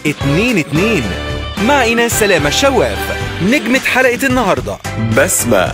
اتنين اتنين مع إيناس سلامة الشواف نجمة حلقة النهاردة بسمة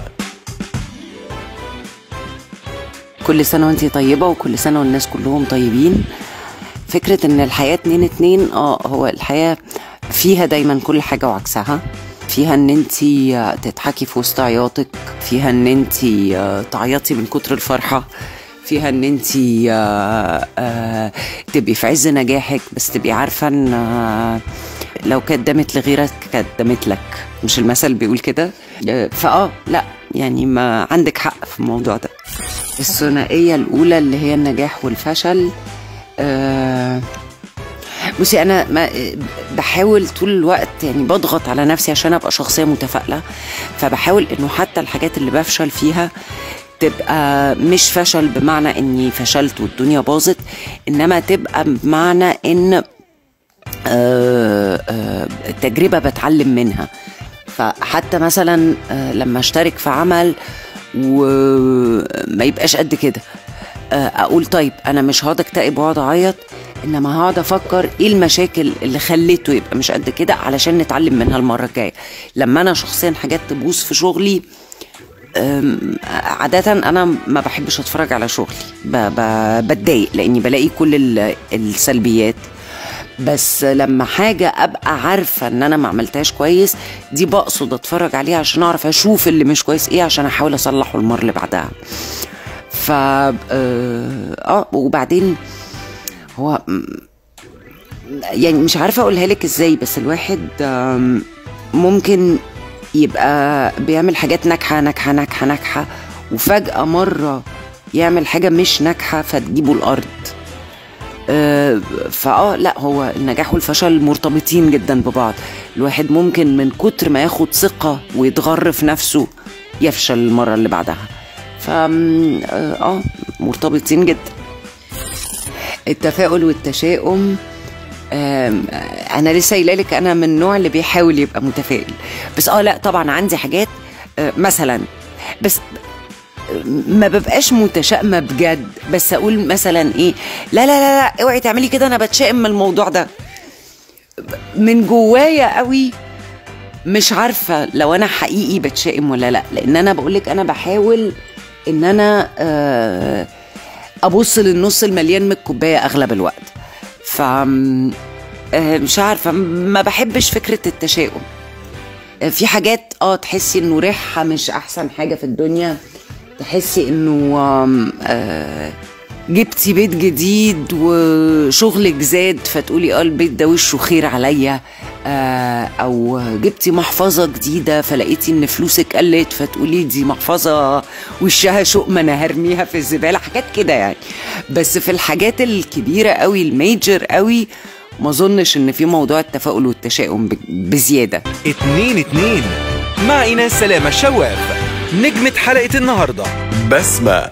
كل سنة وانتي طيبة وكل سنة والناس كلهم طيبين فكرة ان الحياة اتنين اتنين اه هو الحياة فيها دايما كل حاجة وعكسها فيها ان انتي آه، تضحكي في وسط عياطك فيها ان انتي آه، تعيطي من كتر الفرحة فيها ان انتي آه، آه، تبقي في عز نجاحك بس تبقي عارفة ان آه، لو كانت دامت لغيرك كانت دامت لك مش المثل بيقول كده آه، فاه لا يعني ما عندك حق في الموضوع ده الثنائية الأولى اللي هي النجاح والفشل آه بصي أنا ما بحاول طول الوقت يعني بضغط على نفسي عشان أبقى شخصية متفائلة فبحاول إنه حتى الحاجات اللي بفشل فيها تبقى مش فشل بمعنى إني فشلت والدنيا باظت إنما تبقى بمعنى إن آه، آه، تجربة بتعلم منها فحتى مثلا آه، لما اشترك في عمل وما يبقاش قد كده آه، اقول طيب انا مش هقعد اكتئب واقعد اعيط انما هقعد افكر ايه المشاكل اللي خليته يبقى مش قد كده علشان نتعلم منها المره الجايه لما انا شخصيا حاجات تبوظ في شغلي أم، عادة أنا ما بحبش أتفرج على شغلي ب- ب- بتضايق لأني بلاقي كل ال- السلبيات بس لما حاجة أبقى عارفة إن أنا ما عملتهاش كويس دي بقصد أتفرج عليها عشان أعرف أشوف اللي مش كويس إيه عشان أحاول أصلحه المرة اللي بعدها ف آه آه، وبعدين هو م- يعني مش عارفة أقولها لك إزاي بس الواحد آم، ممكن يبقى بيعمل حاجات ناجحة ناجحة ناجحة ناجحة وفجأة مرة يعمل حاجة مش ناجحة فتجيبه الأرض آه، فاه لا هو النجاح والفشل مرتبطين جدا ببعض الواحد ممكن من كتر ما ياخد ثقة ويتغر في نفسه يفشل المرة اللي بعدها ف اه آه، مرتبطين جدا التفاؤل والتشاؤم آم، آه، انا لسه قايله لك انا من النوع اللي بيحاول يبقى متفائل بس اه لا طبعا عندي حاجات آه، مثلا بس ما ببقاش متشائمه بجد بس اقول مثلا ايه لا لا لا, لا اوعي تعملي كده انا بتشائم من الموضوع ده من جوايا قوي مش عارفه لو انا حقيقي بتشائم ولا لا لان انا بقول لك انا بحاول ان انا آه، ابص للنص المليان من الكوبايه اغلب الوقت ف آه، مش عارفه ما بحبش فكره التشاؤم في حاجات اه تحسي انه ريحها مش احسن حاجه في الدنيا تحسي انه آم، آه، جبتي بيت جديد وشغلك زاد فتقولي اه البيت ده وشه خير عليا آه، او جبتي محفظه جديده فلقيتي ان فلوسك قلت فتقولي دي محفظه وشها شوق ما انا هرميها في الزباله حاجات كده يعني بس في الحاجات الكبيره قوي الميجر قوي ما اظنش ان في موضوع التفاؤل والتشاؤم ب- بزياده اتنين اتنين مع إيناس سلامة الشواف نجمة حلقة النهاردة بسمة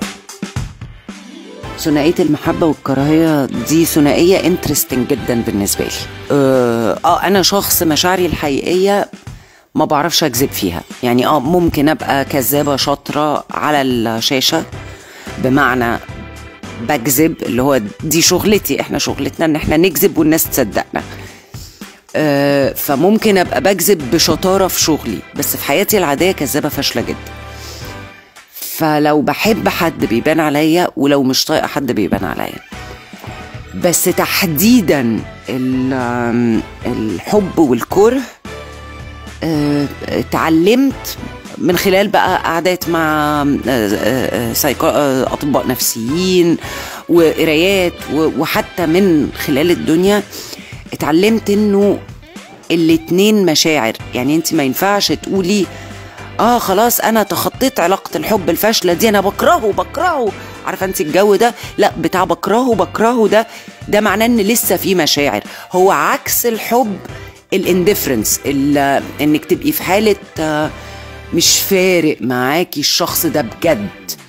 ثنائيه المحبه والكراهيه دي ثنائيه انترستنج جدا بالنسبه لي اه آه، انا شخص مشاعري الحقيقيه ما بعرفش اكذب فيها يعني اه ممكن ابقى كذابه شاطره على الشاشه بمعنى بكذب اللي هو دي شغلتي احنا شغلتنا ان احنا نكذب والناس تصدقنا آه، فممكن ابقى بكذب بشطاره في شغلي بس في حياتي العاديه كذابه فاشله جدا فلو بحب حد بيبان عليا ولو مش طايقه حد بيبان عليا بس تحديدا ال- آم، الحب والكره آه، اتعلمت من خلال بقى قعدات مع آه، آه، سايكو- آه، اطباء نفسيين وقرايات و- وحتى من خلال الدنيا اتعلمت انه الاتنين مشاعر يعني انت ما ينفعش تقولي اه خلاص انا تخطيت علاقه الحب الفاشله دي انا بكرهه بكرهه عارفه انت الجو ده لا بتاع بكرهه بكرهه ده ده معناه ان لسه في مشاعر هو عكس الحب الاندفرنس انك تبقي في حاله آه، مش فارق معاكي الشخص ده بجد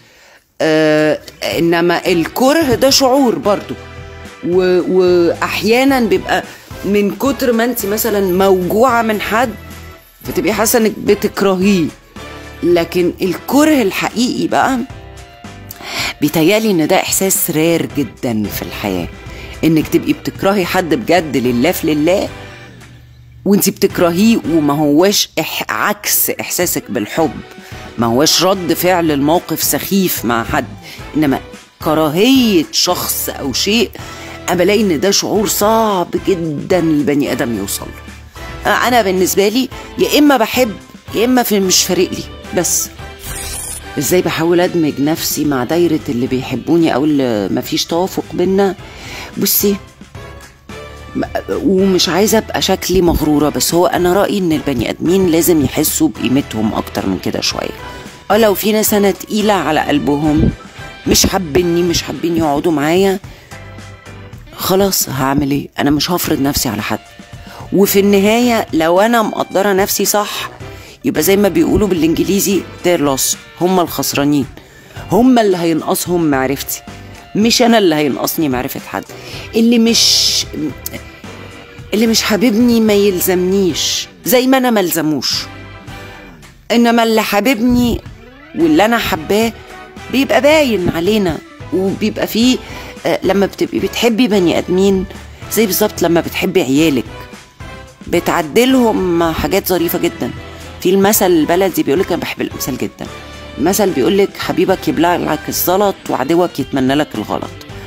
آه انما الكره ده شعور برضو و... واحيانا بيبقى من كتر ما انت مثلا موجوعه من حد فتبقي حاسه انك بتكرهيه لكن الكره الحقيقي بقى بيتهيألي ان ده احساس رار جدا في الحياه انك تبقي بتكرهي حد بجد لله في لله وانت بتكرهيه وما هواش إح عكس احساسك بالحب ما هواش رد فعل الموقف سخيف مع حد انما كراهيه شخص او شيء انا بلاقي ان ده شعور صعب جدا البني ادم يوصل له انا بالنسبه لي يا اما بحب يا اما في مش فارق لي بس ازاي بحاول ادمج نفسي مع دايره اللي بيحبوني او اللي مفيش توافق بينا بصي م- ومش عايزه ابقى شكلي مغروره بس هو انا رايي ان البني ادمين لازم يحسوا بقيمتهم اكتر من كده شويه اه لو في ناس انا تقيله على قلبهم مش حابيني مش حابين يقعدوا معايا خلاص هعمل ايه انا مش هفرض نفسي على حد وفي النهايه لو انا مقدره نفسي صح يبقى زي ما بيقولوا بالانجليزي their loss هم الخسرانين هم اللي هينقصهم معرفتي مش انا اللي هينقصني معرفه حد اللي مش اللي مش حاببني ما يلزمنيش زي ما انا ملزموش انما اللي حاببني واللي انا حباه بيبقى باين علينا وبيبقى فيه آه، لما بتبقي بتحبي بني ادمين زي بالظبط لما بتحبي عيالك بتعدلهم حاجات ظريفه جدا في المثل البلدي بيقول لك انا بحب الامثال جدا المثل بيقول لك حبيبك يبلع لك الزلط وعدوك يتمنى لك الغلط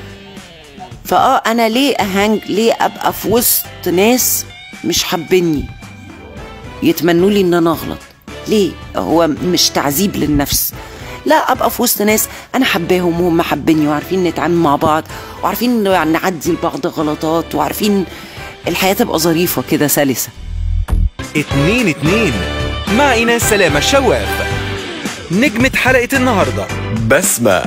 فاه انا ليه اهنج ليه ابقى في وسط ناس مش حابيني يتمنوا لي ان انا اغلط ليه هو مش تعذيب للنفس لا ابقى في وسط ناس انا حباهم وهم حابيني وعارفين نتعامل مع بعض وعارفين إنه يعني نعدي لبعض غلطات وعارفين الحياه تبقى ظريفه كده سلسه اتنين اتنين مع ايناس سلامة الشواف نجمة حلقة النهاردة بسمة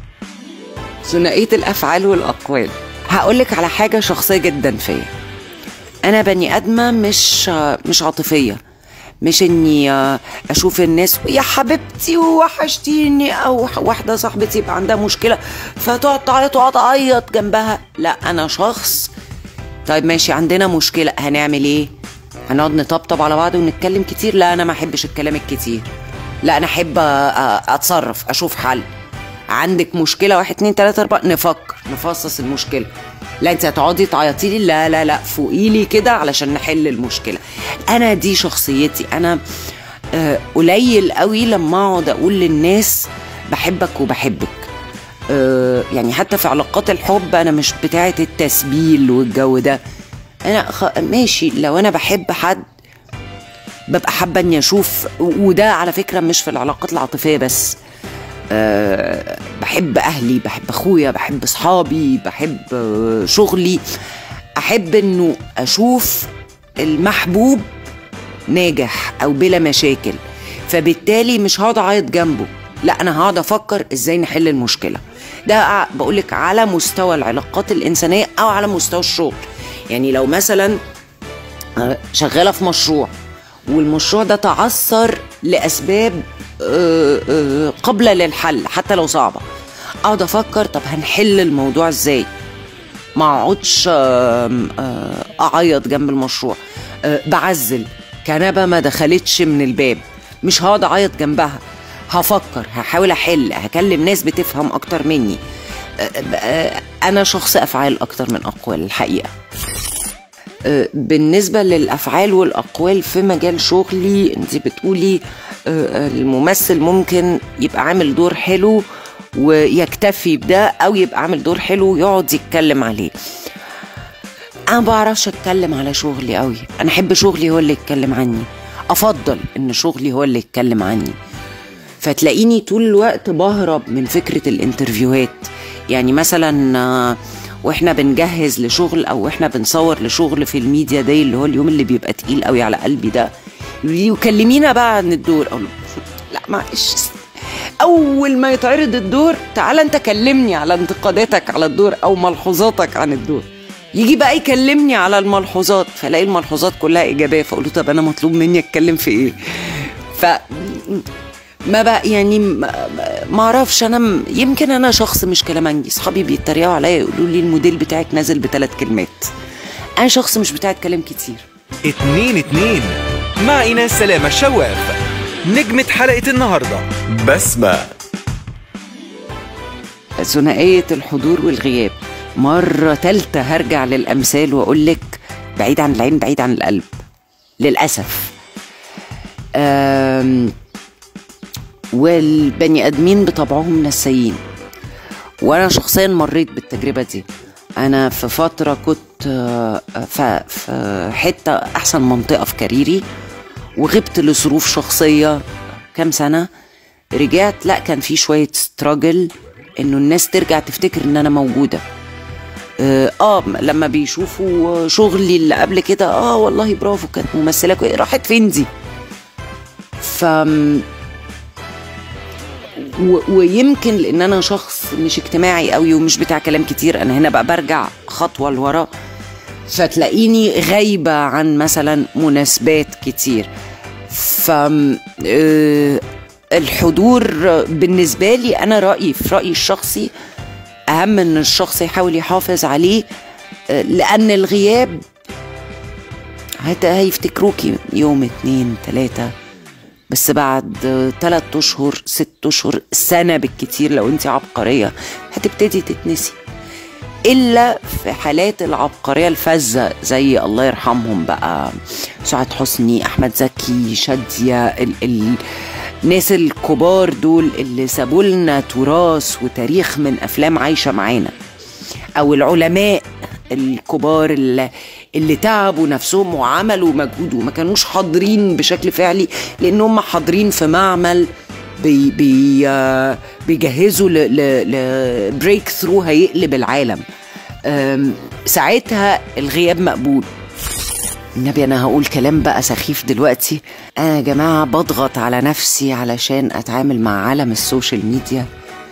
ثنائيه الافعال والاقوال هقول لك على حاجه شخصيه جدا فيا انا بني ادمه مش مش عاطفيه مش اني اشوف الناس يا حبيبتي وحشتيني او واحده صاحبتي يبقى عندها مشكله فتقعد تعيط واقعد اعيط جنبها لا انا شخص طيب ماشي عندنا مشكله هنعمل ايه هنقعد نطبطب على بعض ونتكلم كتير لا انا ما احبش الكلام الكتير لا انا احب أ- أ- اتصرف اشوف حل عندك مشكله واحد اتنين تلاته اربعه نفكر نفصص المشكله لا انت هتقعدي تعيطي لي لا لا لا فوقي لي كده علشان نحل المشكله انا دي شخصيتي انا آه، قليل قوي لما اقعد اقول للناس بحبك وبحبك آه، يعني حتى في علاقات الحب انا مش بتاعه التسبيل والجو ده انا خ... ماشي لو انا بحب حد ببقى حابه اني اشوف وده على فكره مش في العلاقات العاطفيه بس أه بحب اهلي بحب اخويا بحب اصحابي بحب آه، شغلي احب انه اشوف المحبوب ناجح او بلا مشاكل فبالتالي مش هقعد اعيط جنبه لا انا هقعد افكر ازاي نحل المشكله ده بقولك على مستوى العلاقات الانسانيه او على مستوى الشغل يعني لو مثلا آه، شغاله في مشروع والمشروع ده تعثر لاسباب آه، آه، قابله للحل حتى لو صعبه اقعد افكر طب هنحل الموضوع ازاي ما اقعدش آم، آه، اعيط جنب المشروع آه، بعزل كنبه ما دخلتش من الباب مش هقعد اعيط جنبها هفكر هحاول احل هكلم ناس بتفهم اكتر مني آه، آه، انا شخص افعال اكتر من اقوال الحقيقه آه، بالنسبة للأفعال والأقوال في مجال شغلي أنت بتقولي آه، الممثل ممكن يبقى عامل دور حلو ويكتفي بده أو يبقى عامل دور حلو ويقعد يتكلم عليه أنا ما بعرفش أتكلم على شغلي قوي أنا أحب شغلي هو اللي يتكلم عني أفضل إن شغلي هو اللي يتكلم عني فتلاقيني طول الوقت بهرب من فكرة الانترفيوهات يعني مثلا آه، واحنا بنجهز لشغل او احنا بنصور لشغل في الميديا داي اللي هو اليوم اللي بيبقى تقيل قوي على قلبي ده يقولوا لي وكلمينا بقى عن الدور اقول لهم، لا معلش اول ما يتعرض الدور تعالى انت كلمني على انتقاداتك على الدور او ملحوظاتك عن الدور يجي بقى يكلمني على الملحوظات فلاقي الملحوظات كلها ايجابيه فاقول له طب انا مطلوب مني اتكلم في ايه ف ما بقى يعني ما ما اعرفش انا م- يمكن انا شخص مش كلامنجي اصحابي بيتريقوا عليا يقولوا لي الموديل بتاعك نازل بثلاث كلمات انا شخص مش بتاعت كلام كتير اتنين اتنين مع ايناس سلامة الشواف نجمة حلقة النهاردة بسمة ثنائية الحضور والغياب مرة تالتة هرجع للأمثال وأقول لك بعيد عن العين بعيد عن القلب للاسف آم، والبني ادمين بطبعهم نسيين وانا شخصيا مريت بالتجربه دي انا في فتره كنت آه، ف- في حته احسن منطقه في كاريري وغبت لظروف شخصيه كام سنه رجعت لا كان في شويه ستراجل انه الناس ترجع تفتكر ان انا موجوده اه آه، لما بيشوفوا شغلي اللي قبل كده اه والله برافو كانت ممثله كويسة. راحت فين دي ف و... ويمكن لان انا شخص مش اجتماعي قوي ومش بتاع كلام كتير انا هنا بقى برجع خطوه لورا فتلاقيني غايبه عن مثلا مناسبات كتير ف آه، الحضور بالنسبه لي انا رايي في رايي الشخصي اهم ان الشخص يحاول يحافظ عليه آه، لان الغياب هت- هيفتكروكي يوم اتنين تلاته بس بعد تلات اشهر ست اشهر سنه بالكتير لو انت عبقريه هتبتدي تتنسي الا في حالات العبقريه الفذه زي الله يرحمهم بقى سعاد حسني احمد زكي شاديه ال ال الناس الكبار دول اللي سابوا لنا تراث وتاريخ من افلام عايشه معانا او العلماء الكبار اللي, اللي تعبوا نفسهم وعملوا مجهود وما كانوش حاضرين بشكل فعلي لان هم حاضرين في معمل بي بي آه، بيجهزوا لبريك ثرو هيقلب العالم أم، ساعتها الغياب مقبول النبي انا هقول كلام بقى سخيف دلوقتي انا يا جماعه بضغط على نفسي علشان اتعامل مع عالم السوشيال ميديا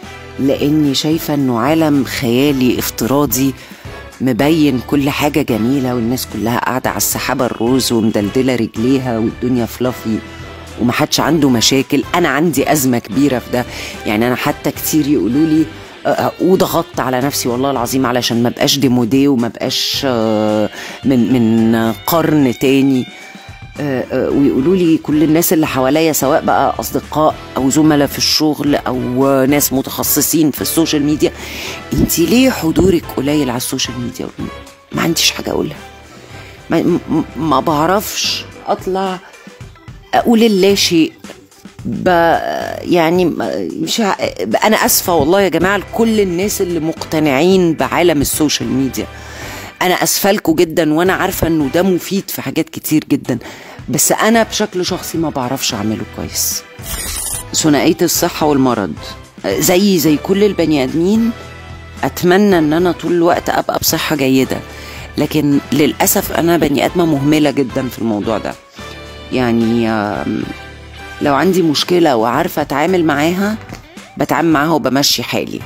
لاني شايفه انه عالم خيالي افتراضي مبين كل حاجه جميله والناس كلها قاعده على السحابه الروز ومدلدله رجليها والدنيا فلافي ومحدش عنده مشاكل انا عندي ازمه كبيره في ده يعني انا حتى كتير يقولوا لي آه، وضغطت على نفسي والله العظيم علشان ما بقاش ديمودي وما بقاش آه، من من قرن تاني آه، آه، ويقولوا لي كل الناس اللي حواليا سواء بقى اصدقاء او زملاء في الشغل او آه، ناس متخصصين في السوشيال ميديا انت ليه حضورك قليل على السوشيال ميديا ما عنديش حاجه اقولها ما, م- ما بعرفش اطلع اقول اللا شيء ب يعني م- مش ع... انا اسفه والله يا جماعه لكل الناس اللي مقتنعين بعالم السوشيال ميديا انا اسفه لكم جدا وانا عارفه انه ده مفيد في حاجات كتير جدا بس انا بشكل شخصي ما بعرفش اعمله كويس ثنائيه الصحه والمرض زي زي كل البني ادمين اتمنى ان انا طول الوقت ابقى بصحه جيده لكن للاسف انا بني ادمه مهمله جدا في الموضوع ده يعني آم، لو عندي مشكله وعارفه اتعامل معاها بتعامل معاها وبمشي حالي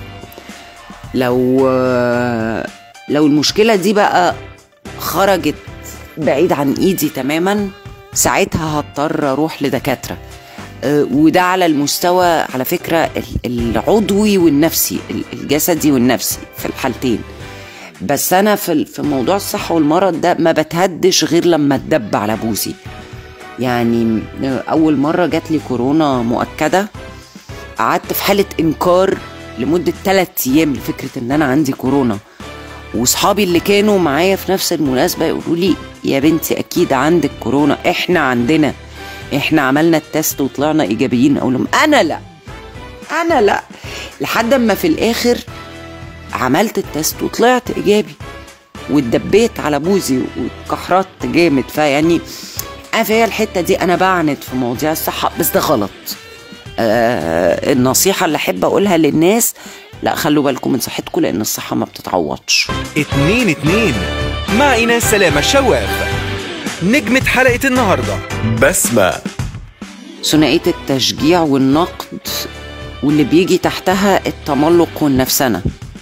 لو آه، لو المشكله دي بقى خرجت بعيد عن ايدي تماما ساعتها هضطر اروح لدكاتره آه، وده على المستوى على فكره ال- العضوي والنفسي ال- الجسدي والنفسي في الحالتين بس انا في ال- في موضوع الصحه والمرض ده ما بتهدش غير لما اتدب على بوزي يعني اول مره جات لي كورونا مؤكده قعدت في حاله انكار لمده ثلاثة ايام لفكره ان انا عندي كورونا واصحابي اللي كانوا معايا في نفس المناسبه يقولوا لي يا بنتي اكيد عندك كورونا احنا عندنا احنا عملنا التست وطلعنا ايجابيين اقول لهم انا لا انا لا لحد ما في الاخر عملت التست وطلعت ايجابي واتدبيت على بوزي واتكحرت جامد فيعني انا في الحته دي انا بعند في مواضيع الصحه بس ده غلط آه النصيحه اللي احب اقولها للناس لا خلوا بالكم من صحتكم لان الصحه ما بتتعوضش اتنين اتنين مع ايناس سلامة الشواف نجمة حلقة النهاردة بسمة ثنائيه التشجيع والنقد واللي بيجي تحتها التملق والنفسنه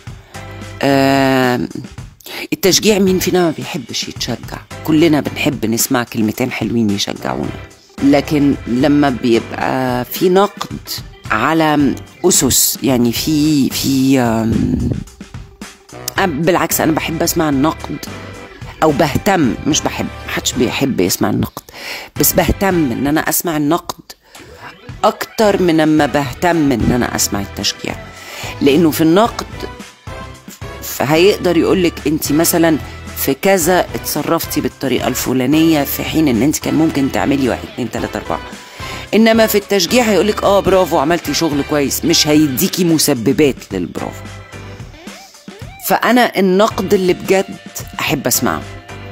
آه التشجيع مين فينا ما بيحبش يتشجع كلنا بنحب نسمع كلمتين حلوين يشجعونا لكن لما بيبقى في نقد على اسس يعني في في آم، أنا بالعكس انا بحب اسمع النقد او بهتم مش بحب محدش بيحب يسمع النقد بس بهتم ان انا اسمع النقد اكتر من لما بهتم ان انا اسمع التشجيع لانه في النقد فهيقدر يقولك انت مثلا في كذا اتصرفتي بالطريقه الفلانيه في حين ان انت كان ممكن تعملي واحد اتنين تلاته اربعه انما في التشجيع هيقولك اه برافو عملتي شغل كويس مش هيديكي مسببات للبرافو فانا النقد اللي بجد احب اسمعه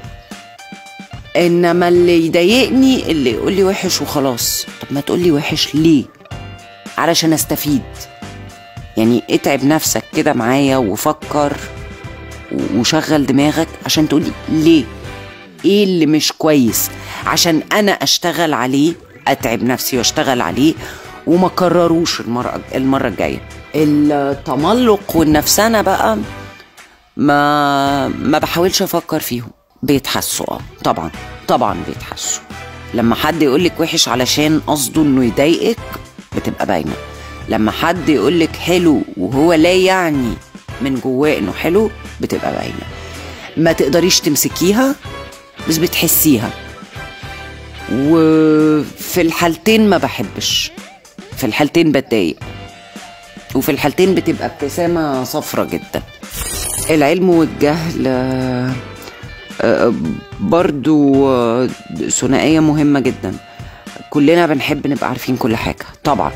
انما اللي يضايقني اللي يقول لي وحش وخلاص طب ما تقول لي وحش ليه علشان استفيد يعني اتعب نفسك كده معايا وفكر وشغل دماغك عشان تقولي ليه ايه اللي مش كويس عشان انا اشتغل عليه اتعب نفسي واشتغل عليه وما كرروش المره المره الجايه التملق والنفسنه بقى ما ما بحاولش افكر فيهم بيتحسوا اه طبعا طبعا بيتحسوا لما حد يقولك وحش علشان قصده انه يضايقك بتبقى باينه لما حد يقولك حلو وهو لا يعني من جواه انه حلو بتبقى باينه ما تقدريش تمسكيها بس بتحسيها وفي الحالتين ما بحبش في الحالتين بتضايق وفي الحالتين بتبقى ابتسامة صفرة جدا العلم والجهل آه، آه، برضو آه، ثنائية مهمة جدا كلنا بنحب نبقى عارفين كل حاجة طبعا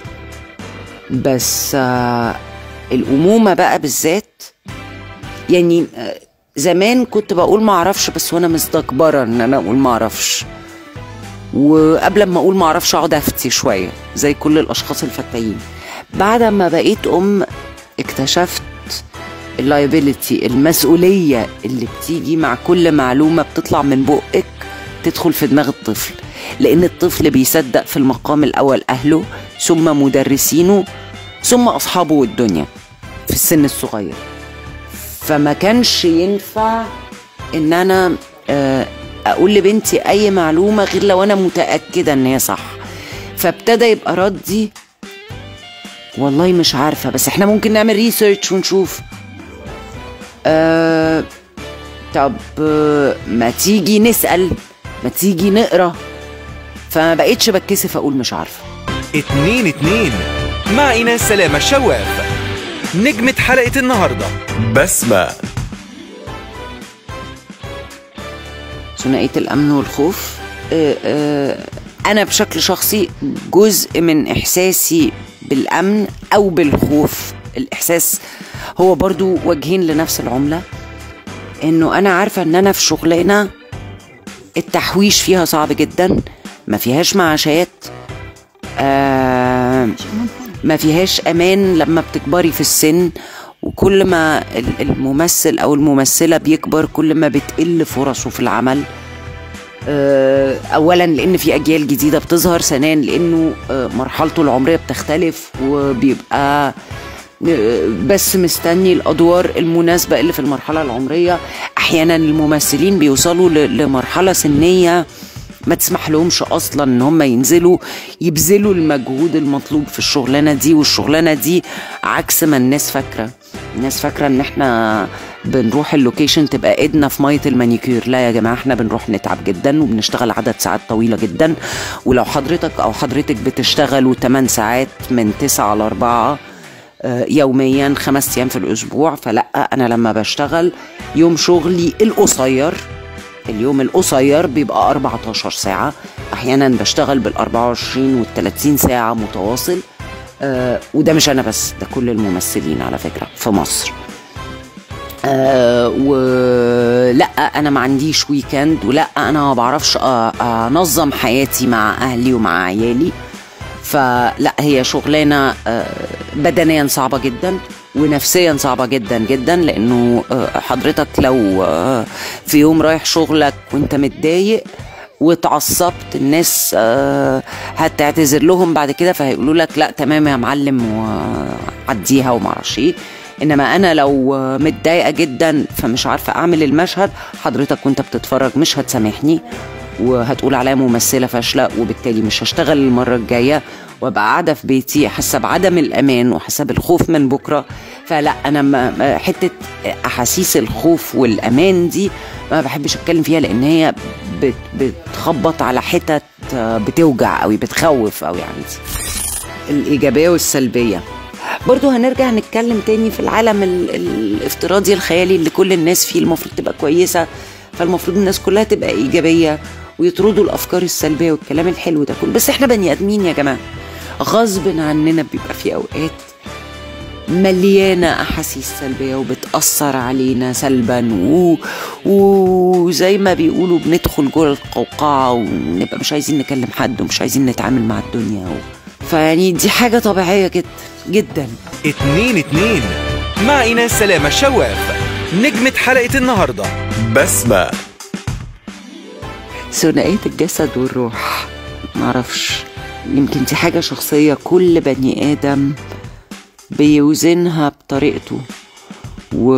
بس آه، الأمومة بقى بالذات يعني آه، زمان كنت بقول ما اعرفش بس وانا مستكبرة ان انا اقول ما اعرفش وقبل ما اقول ما اعرفش اقعد افتي شويه زي كل الاشخاص الفتاين بعد ما بقيت ام اكتشفت اللايبيليتي المسؤوليه اللي بتيجي مع كل معلومه بتطلع من بقك تدخل في دماغ الطفل لان الطفل بيصدق في المقام الاول اهله ثم مدرسينه ثم اصحابه والدنيا في السن الصغير فما كانش ينفع ان انا آه، اقول لبنتي اي معلومه غير لو انا متاكده ان هي صح فابتدى يبقى ردي والله مش عارفه بس احنا ممكن نعمل ريسيرش ونشوف آه طب آه، ما تيجي نسال ما تيجي نقرا فما بقيتش بتكسف اقول مش عارفه اتنين اتنين مع إيناس سلامة الشواف نجمة حلقة النهاردة بسمة ثنائية الأمن والخوف آه، آه، أنا بشكل شخصي جزء من إحساسي بالأمن أو بالخوف الإحساس هو برضو وجهين لنفس العملة إنه أنا عارفة إن أنا في شغلانة التحويش فيها صعب جدا ما فيهاش معاشات آه ما فيهاش امان لما بتكبري في السن وكل ما ال- الممثل او الممثله بيكبر كل ما بتقل فرصه في العمل آه، اولا لان في اجيال جديده بتظهر ثانيا لانه آه، مرحلته العمريه بتختلف وبيبقى آه، بس مستني الادوار المناسبه اللي في المرحله العمريه احيانا الممثلين بيوصلوا ل- لمرحله سنيه ما تسمح لهمش اصلا ان هم ينزلوا يبذلوا المجهود المطلوب في الشغلانه دي والشغلانه دي عكس ما الناس فاكره الناس فاكره ان احنا بنروح اللوكيشن تبقى ايدنا في ميه المانيكير لا يا جماعه احنا بنروح نتعب جدا وبنشتغل عدد ساعات طويله جدا ولو حضرتك او حضرتك بتشتغلوا 8 ساعات من 9 ل 4 آه، يوميا خمس ايام في الاسبوع فلا انا لما بشتغل يوم شغلي القصير اليوم القصير بيبقى 14 ساعة أحيانا بشتغل بال 24 وال 30 ساعة متواصل آه وده مش أنا بس ده كل الممثلين على فكرة في مصر آه ولا انا ما عنديش ويكند ولا انا ما بعرفش أ- انظم حياتي مع اهلي ومع عيالي فلا هي شغلانه آه، بدنيا صعبه جدا ونفسيا صعبه جدا جدا لانه آه، حضرتك لو آه، في يوم رايح شغلك وانت متضايق واتعصبت الناس آه، هتعتذر لهم بعد كده فهيقولوا لك لا تمام يا معلم وعديها ومعرفش ايه انما انا لو آه، متضايقه جدا فمش عارفه اعمل المشهد حضرتك وانت بتتفرج مش هتسامحني وهتقول عليا ممثله فاشله وبالتالي مش هشتغل المره الجايه وابقى قاعده في بيتي حاسه بعدم الامان وحاسه بالخوف من بكره فلا انا ما ما- حته احاسيس الخوف والامان دي ما بحبش اتكلم فيها لان هي بت بتخبط على حتت آه، بتوجع قوي بتخوف قوي عندي الايجابيه والسلبيه برضو هنرجع نتكلم تاني في العالم ال... الافتراضي الخيالي اللي كل الناس فيه المفروض تبقى كويسة فالمفروض الناس كلها تبقى إيجابية ويطردوا الأفكار السلبية والكلام الحلو ده كله بس احنا بني آدمين يا جماعة غصب عننا بيبقى في أوقات مليانة أحاسيس سلبية وبتأثر علينا سلبا و... وزي ما بيقولوا بندخل جوه القوقعة ونبقى مش عايزين نكلم حد ومش عايزين نتعامل مع الدنيا و... فيعني دي حاجة طبيعية جدا جدا اتنين اتنين مع إيناس سلامة الشواف نجمة حلقة النهاردة بسمة ثنائية الجسد والروح معرفش يمكن دي حاجة شخصية كل بني آدم بيوزنها بطريقته و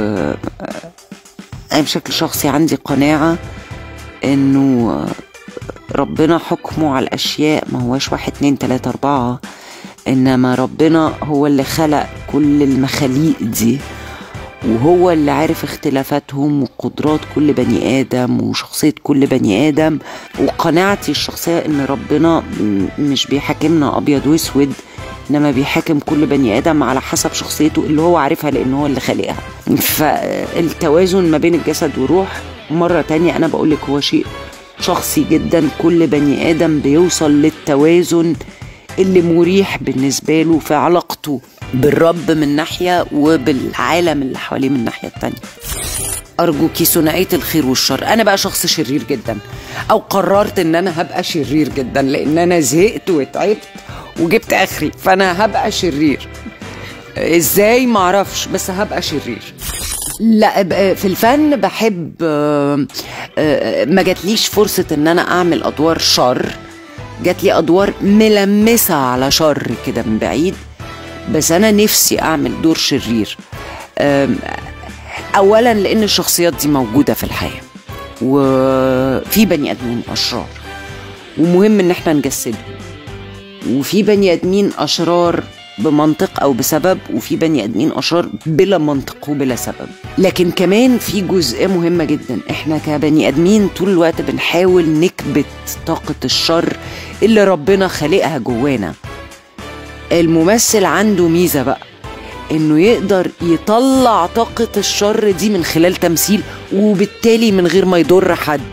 أنا بشكل شخصي عندي قناعة إنه ربنا حكمه على الأشياء ما هواش واحد اتنين تلاتة أربعة إنما ربنا هو اللي خلق كل المخاليق دي وهو اللي عارف اختلافاتهم وقدرات كل بني آدم وشخصية كل بني آدم وقناعتي الشخصية إن ربنا م- مش بيحاكمنا أبيض وأسود إنما بيحاكم كل بني آدم على حسب شخصيته اللي هو عارفها لأن هو اللي خالقها فالتوازن ما بين الجسد والروح مرة تانية أنا بقولك هو شيء شخصي جدا كل بني آدم بيوصل للتوازن اللي مريح بالنسبة له في علاقته بالرب من ناحية وبالعالم اللي حواليه من الناحية التانية أرجوكي ثنائية الخير والشر أنا بقى شخص شرير جدا أو قررت إن أنا هبقى شرير جدا لأن أنا زهقت وتعبت وجبت آخري فأنا هبقى شرير إزاي معرفش بس هبقى شرير لا ب- في الفن بحب آه، آه، ما جاتليش فرصة ان انا اعمل ادوار شر جات لي ادوار ملمسة على شر كده من بعيد بس انا نفسي اعمل دور شرير آم، اولا لان الشخصيات دي موجودة في الحياة وفي بني ادمين اشرار ومهم ان احنا نجسدهم وفي بني ادمين اشرار بمنطق او بسبب وفي بني ادمين اشرار بلا منطق وبلا سبب لكن كمان في جزئيه مهمه جدا احنا كبني ادمين طول الوقت بنحاول نكبت طاقه الشر اللي ربنا خالقها جوانا الممثل عنده ميزه بقى انه يقدر يطلع طاقه الشر دي من خلال تمثيل وبالتالي من غير ما يضر حد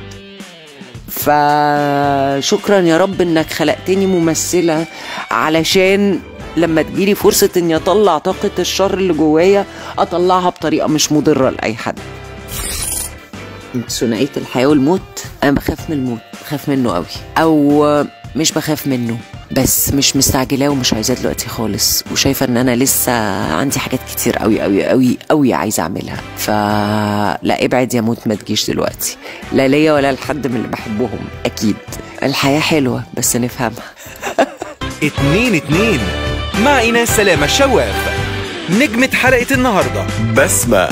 فشكرا يا رب انك خلقتني ممثلة علشان لما تجيلي فرصة اني اطلع طاقة الشر اللي جوايا اطلعها بطريقة مش مضرة لأي حد ثنائية الحياة والموت انا بخاف من الموت بخاف منه قوي او مش بخاف منه بس مش مستعجلاه ومش عايزاه دلوقتي خالص وشايفه ان انا لسه عندي حاجات كتير قوي قوي قوي قوي عايزه اعملها فلا ابعد يا موت ما تجيش دلوقتي لا ليا ولا لحد من اللي بحبهم اكيد الحياه حلوه بس نفهمها اتنين اتنين مع إيناس سلامة الشواف نجمة حلقة النهاردة بسمة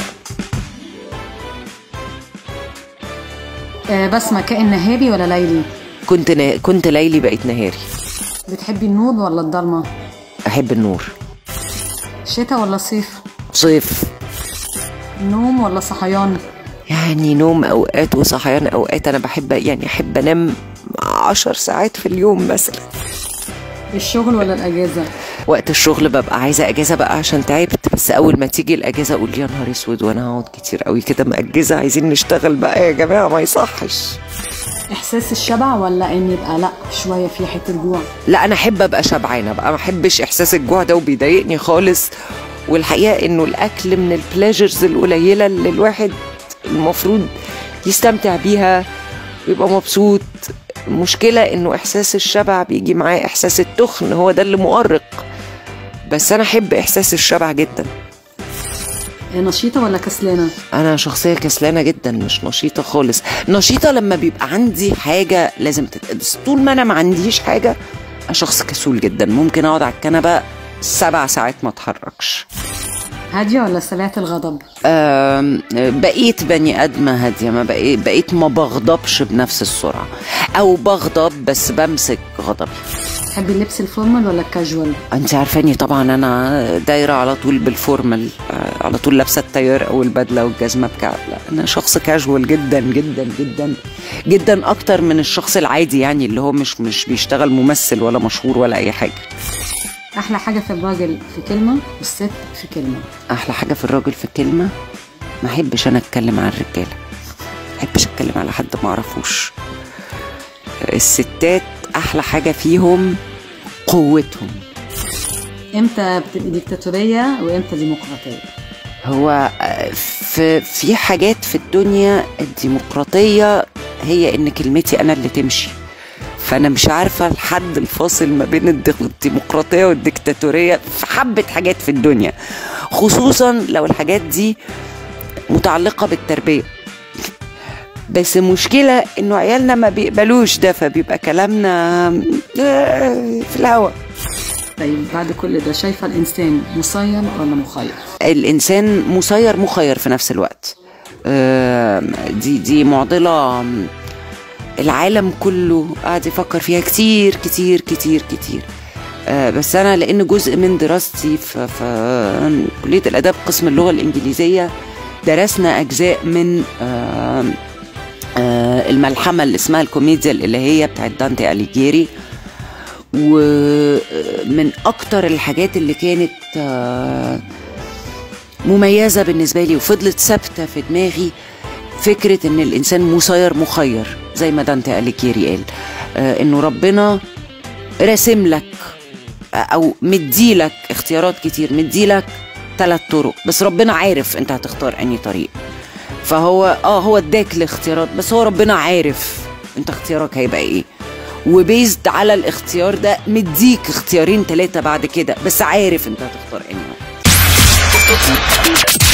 آه، بسمة كائن نهاري ولا ليلي؟ كنت نا... كنت ليلي بقيت نهاري بتحبي النور ولا الضلمة؟ احب النور شتاء ولا صيف؟ صيف نوم ولا صحيان؟ يعني نوم اوقات وصحيان اوقات انا بحب يعني احب انام عشر ساعات في اليوم مثلا الشغل ولا الأجازة؟ وقت الشغل ببقى عايزه اجازه بقى عشان تعبت بس اول ما تيجي الاجازه اقول يا نهار اسود وانا هقعد كتير قوي كده مأجزه عايزين نشتغل بقى يا جماعه ما يصحش إحساس الشبع ولا إن يبقى لأ شوية في حتة جوع؟ لا انا احب ابقى شبعانه بقى ما احبش احساس الجوع ده وبيضايقني خالص والحقيقه انه الاكل من البلاجرز القليله اللي الواحد المفروض يستمتع بيها ويبقى مبسوط المشكله انه احساس الشبع بيجي معاه احساس التخن هو ده اللي مؤرق بس انا احب احساس الشبع جدا آه، نشيطة ولا كسلانة؟ انا شخصيه كسلانه جدا مش نشيطه خالص نشيطه لما بيبقى عندي حاجه لازم تتقدس طول ما انا ما عنديش حاجه انا شخص كسول جدا ممكن اقعد على الكنبه سبع ساعات ما اتحركش هادية ولا سريعة الغضب؟ آم، بقيت بني ادمه هاديه ما بقيت بقيت ما بغضبش بنفس السرعه او بغضب بس بمسك غضبي تحبي اللبس الفورمال ولا الكاجوال؟ انت عارفاني طبعا انا دايره على طول بالفورمال آه، على طول لابسه التيار او البدله والجزمه بكعب لا انا شخص كاجوال جدا جدا جدا جدا اكتر من الشخص العادي يعني اللي هو مش مش بيشتغل ممثل ولا مشهور ولا اي حاجه احلى حاجه في الراجل في كلمه والست في كلمه احلى حاجه في الراجل في كلمه ما احبش انا اتكلم عن الرجاله ما احبش اتكلم على حد ما اعرفوش الستات احلى حاجه فيهم قوتهم امتى بتبقي ديكتاتوريه وامتى ديمقراطيه هو في في حاجات في الدنيا الديمقراطيه هي ان كلمتي انا اللي تمشي فانا مش عارفه الحد الفاصل ما بين الدق- الديمقراطيه والديكتاتوريه في حبه حاجات في الدنيا خصوصا لو الحاجات دي متعلقه بالتربيه بس المشكله انه عيالنا ما بيقبلوش ده فبيبقى كلامنا آه، في الهوا طيب بعد كل ده شايفه الانسان مسير ولا مخير الانسان مسير مخير في نفس الوقت آم، دي دي معضله آم، العالم كله قاعد يفكر فيها كتير كتير كتير كتير آه، بس انا لان جزء من دراستي في, في كليه الاداب قسم اللغه الانجليزيه درسنا اجزاء من آم، آه، الملحمه اللي اسمها الكوميديا الالهيه بتاعت دانتي اليجيري ومن اكتر الحاجات اللي كانت آه، مميزه بالنسبه لي وفضلت ثابته في دماغي فكره ان الانسان مسير مخير زي ما دانتي اليجيري قال آه، انه ربنا راسم لك او مديلك اختيارات كتير مديلك ثلاث طرق بس ربنا عارف انت هتختار انهي طريق فهو اه هو اداك الاختيارات بس هو ربنا عارف انت اختيارك هيبقى ايه وبيزد على الاختيار ده مديك اختيارين ثلاثة بعد كده بس عارف انت هتختار انهي